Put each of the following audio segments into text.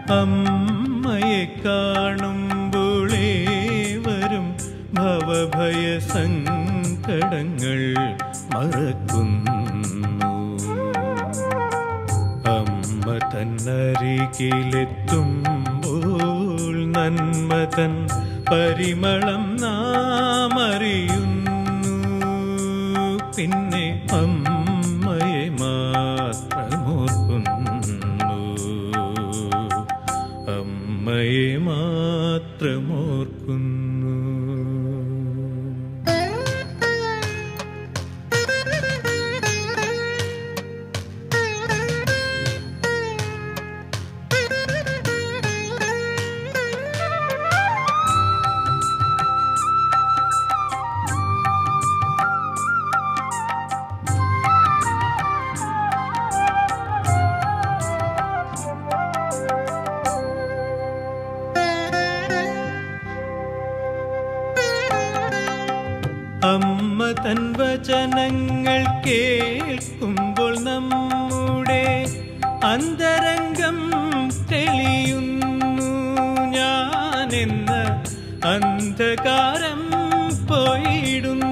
അമ്മയെ കാണുമ്പോളേ വരും ഭവഭയ സങ്കടങ്ങൾ മറക്കുന്നു അമ്മ തന്നരികിലെത്തുമ്പോൾ നന്മ തൻ പരിമളം നാം അറിയുന്നു പിന്നെ അമ്മയെ മാത്രമോർക്കുന്നു അമ്മയെ മാത്രമോർക്കുന്നു അമ്മ തൻ വചനങ്ങൾ കേൾക്കുമ്പോൾ നമ്മുടെ അന്തരംഗം തെളിയുന്നു ഞാനെന്ന അന്ധകാരം പോയിടുന്നു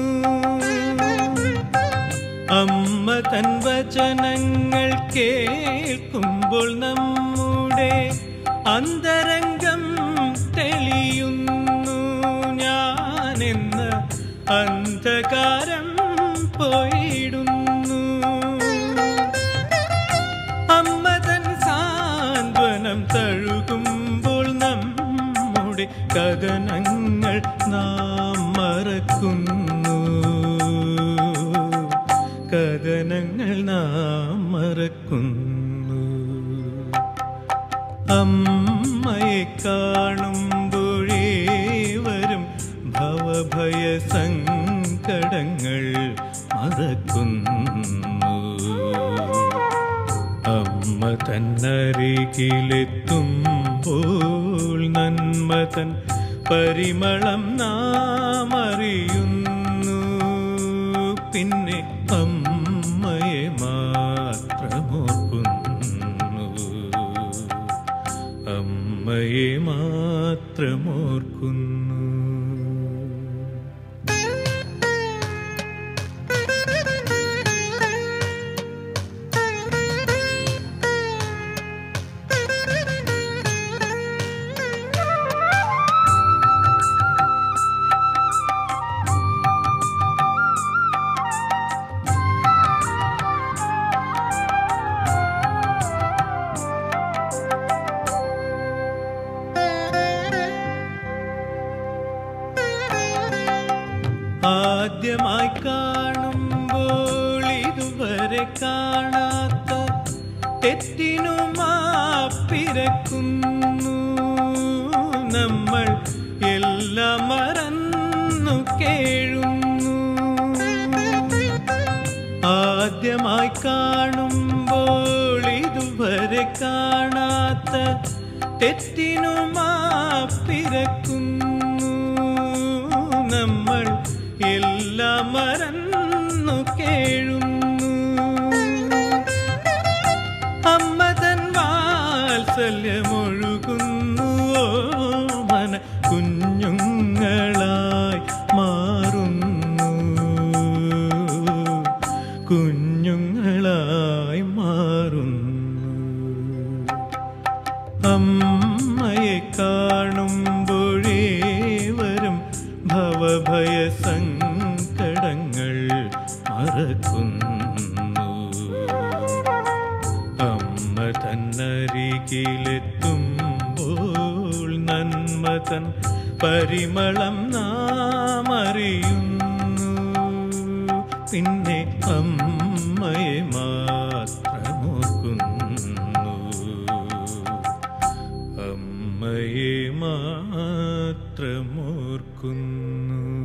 അമ്മ തൻ വചനങ്ങൾ കേൾക്കുമ്പോൾ നമ്മുടെ അന്തരംഗം തെളിയുന്നു ഞാനെന്ന അന്ധകാരം പോയിടുന്നു അമ്മ തൻ സാന്ത്വനം തഴുകുമ്പോൾ നമ്മുടെ കഥനങ്ങൾ നാം മറക്കുന്നു കഥനങ്ങൾ നാം മറക്കുന്നു അമ്മയെ കാണുമ്പോഴേ വരും ഭവഭയ സങ്കടങ്ങൾ മറക്കുന്നു അമ്മ തന്നരികിലെത്തുമ്പോൾ നന്മ തൻ പരിമളം നാം അറിയുന്നു പിന്നെ അമ്മയെ മാത്രമോർക്കുന്നു അമ്മയെ മാത്രമോർക്കുന്നു ആദ്യമായി കാണുമ്പോൾ ഇതുവരെ കാണാത്ത തെറ്റിനു മാപ്പിരക്കുന്നു നമ്മൾ എല്ലാം മറന്നു കേഴുന്നു ആദ്യമായി കാണുമ്പോൾ ഇതുവരെ കാണാത്ത തെറ്റിനു മാപ്പിരക്കുന്നു നമ്മൾ എല്ലാം മറന്നു കേഴുന്നു അമ്മ തൻ വാത്സല്യമൊഴുകുന്നു മന കുഞ്ഞുങ്ങളായി മാറുന്നു കുഞ്ഞുങ്ങളായി മാറുന്നു അമ്മയെ കാണുമ്പോഴേ വരും ഭവഭയ സങ്കടങ്ങൾ മറക്കുന്നു അമ്മ തന്നരികിലെത്തുമ്പോൾ നന്മ തൻ പരിമളം നാം അറിയുന്നു പിന്നെ അമ്മയെ മാത്രമോർക്കുന്നു അമ്മയെ മാത്രമോർക്കുന്നു